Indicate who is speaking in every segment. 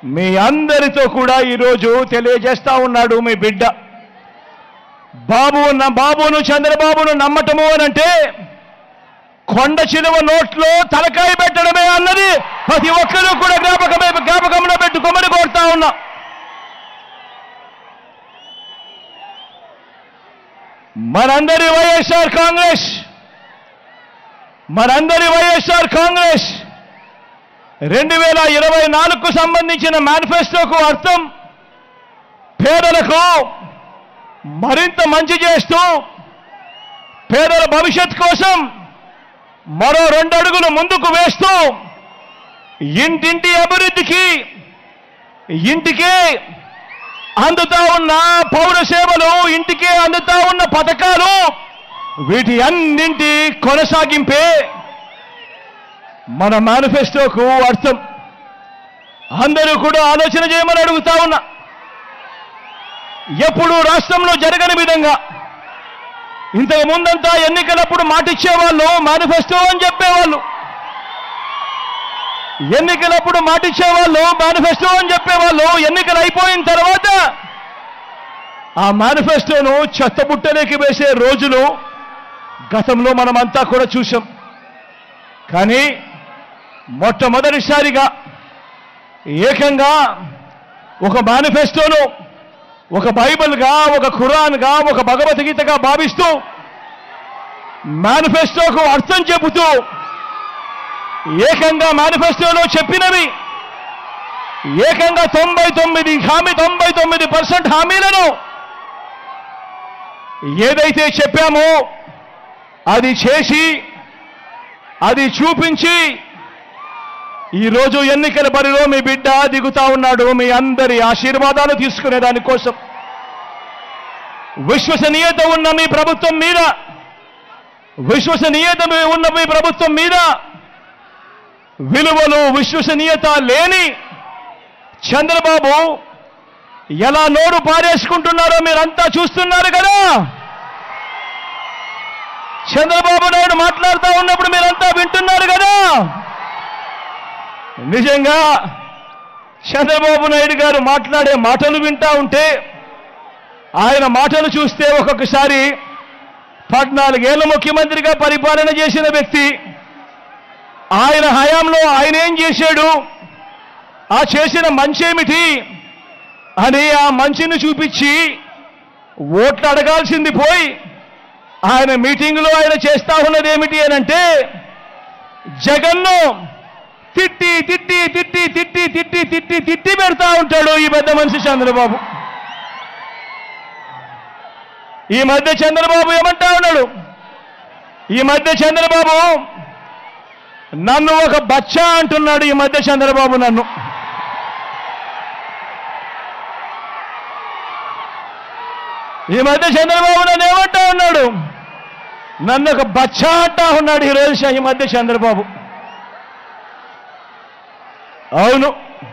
Speaker 1: మీ అందరితో కూడా ఈరోజు తెలియజేస్తా ఉన్నాడు మీ బిడ్డ బాబు నా బాబును చంద్రబాబును నమ్మటము అని అంటే కొండ చిలువ నోట్లో తలకాయ పెట్టడమే అన్నది ప్రతి ఒక్కరూ కూడా జ్ఞాపకమే జ్ఞాపకంలో పెట్టుకోమని కోరుతా ఉన్నా మనందరి వైఎస్ఆర్ కాంగ్రెస్ మనందరి వైఎస్ఆర్ కాంగ్రెస్ రెండు వేల ఇరవై నాలుగుకు సంబంధించిన మేనిఫెస్టోకు అర్థం పేదలకు మరింత మంచి చేస్తూ పేదల భవిష్యత్ కోసం మరో రెండు అడుగులు ముందుకు వేస్తూ ఇంటింటి అభివృద్ధికి ఇంటికే అందుతా ఉన్న పౌర సేవలు ఇంటికే అందుతా ఉన్న పథకాలు వీటి అన్నింటి కొనసాగింపే మన మేనిఫెస్టోకు అర్థం అందరూ కూడా ఆలోచన చేయమని అడుగుతా ఉన్నా ఎప్పుడు రాష్ట్రంలో జరగని విధంగా ఇంతకు ముందంతా ఎన్నికలప్పుడు మాటిచ్చేవాళ్ళు మేనిఫెస్టో అని చెప్పేవాళ్ళు ఎన్నికలప్పుడు మాటిచ్చేవాళ్ళు మేనిఫెస్టో అని చెప్పేవాళ్ళు ఎన్నికలు అయిపోయిన తర్వాత ఆ మేనిఫెస్టోను చెత్తబుట్టలోకి వేసే రోజులు గతంలో మనమంతా కూడా చూసాం కానీ మొట్టమొదటిసారిగా ఏకంగా ఒక మేనిఫెస్టోను ఒక బైబిల్గా ఒక ఖురాన్గా ఒక భగవద్గీతగా భావిస్తూ మేనిఫెస్టోకు అర్థం చెబుతూ ఏకంగా మేనిఫెస్టోలో చెప్పినవి ఏకంగా తొంభై తొమ్మిది హామీ తొంభై తొమ్మిది పర్సెంట్ హామీలను ఏదైతే చెప్పామో అది చేసి అది చూపించి ఈరోజు ఎన్నికల బరిలో మీ బిడ్డ దిగుతా ఉన్నాడు మీ అందరి ఆశీర్వాదాలు తీసుకునే దానికోసం విశ్వసనీయత ఉన్న మీ ప్రభుత్వం మీద విశ్వసనీయత ఉన్న మీ ప్రభుత్వం మీద విలువలు విశ్వసనీయత లేని చంద్రబాబు ఎలా నోరు పారేసుకుంటున్నారో మీరంతా చూస్తున్నారు కదా చంద్రబాబు నాయుడు మాట్లాడుతూ ఉన్నప్పుడు మీరంతా వింటున్నారు కదా నిజంగా చంద్రబాబు నాయుడు గారు మాట్లాడే మాటలు వింటా ఉంటే ఆయన మాటలు చూస్తే ఒక్కొక్కసారి పద్నాలుగేళ్ల ముఖ్యమంత్రిగా పరిపాలన చేసిన వ్యక్తి ఆయన హయాంలో ఆయన ఏం చేశాడు ఆ చేసిన మంచేమిటి అని ఆ మంచిని చూపించి ఓట్లు అడగాల్సింది పోయి ఆయన మీటింగులో ఆయన చేస్తా ఉన్నది ఏమిటి అని అంటే జగన్ను తిట్టి తిట్టి తిట్టి తిట్టి తిట్టి తిట్టి తిట్టి పెడతా ఉంటాడు ఈ పెద్ద మనిషి చంద్రబాబు ఈ మధ్య చంద్రబాబు ఏమంటా ఉన్నాడు ఈ మధ్య చంద్రబాబు నన్ను ఒక బచ్చా అంటున్నాడు ఈ మధ్య చంద్రబాబు నన్ను ఈ మధ్య చంద్రబాబు నన్ను ఏమంటా ఉన్నాడు నన్ను ఒక బచ్చా అంటా ఉన్నాడు ఈరోజు ఈ మధ్య చంద్రబాబు అవును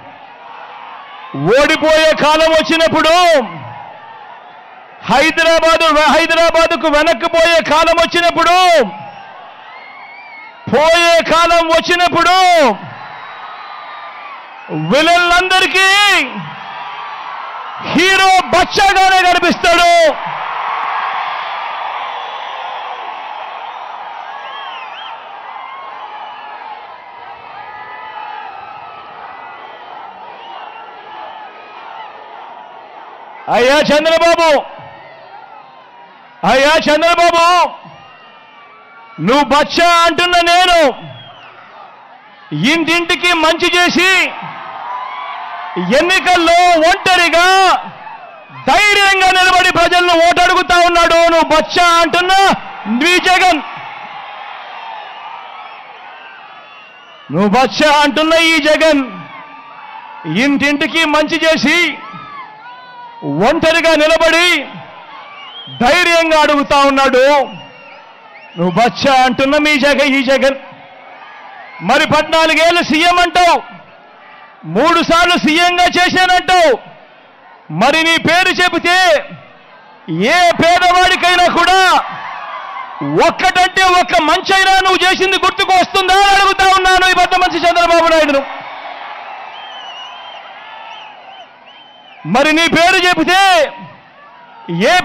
Speaker 1: ఓడిపోయే కాలం వచ్చినప్పుడు హైదరాబాదు హైదరాబాదుకు వెనక్కి పోయే కాలం వచ్చినప్పుడు పోయే కాలం వచ్చినప్పుడు విలన్లందరికీ హీరో బచ్చాగానే కనిపిస్తాడు అయ్యా చంద్రబాబు అయ్యా చంద్రబాబు నువ్వు బచ్చా అంటున్న నేను ఇంటింటికి మంచి చేసి ఎన్నికల్లో ఒంటరిగా ధైర్యంగా నిలబడి ప్రజలను ఓటడుగుతా ఉన్నాడు నువ్వు బచ్చా అంటున్నా నీ జగన్ నువ్వు బచ్చా అంటున్న ఈ జగన్ ఇంటింటికి మంచి చేసి ఒంటరిగా నిలబడి ధైర్యంగా అడుగుతా ఉన్నాడు నువ్వు బచ్చా అంటున్న మీ జగ ఈ జగన్ మరి పద్నాలుగేళ్ళు సీఎం అంటావు మూడు సార్లు సీఎంగా చేశానంటావు మరి నీ పేరు చెబితే ఏ పేదవాడికైనా కూడా ఒక్కటంటే ఒక్క మంచైనా నువ్వు చేసింది గుర్తుకు వస్తుందా అని అడుగుతా ఉన్నాను ఈ పెద్ద మంచి చంద్రబాబు నాయుడును మరి నీ పేరు చెబితే ఏ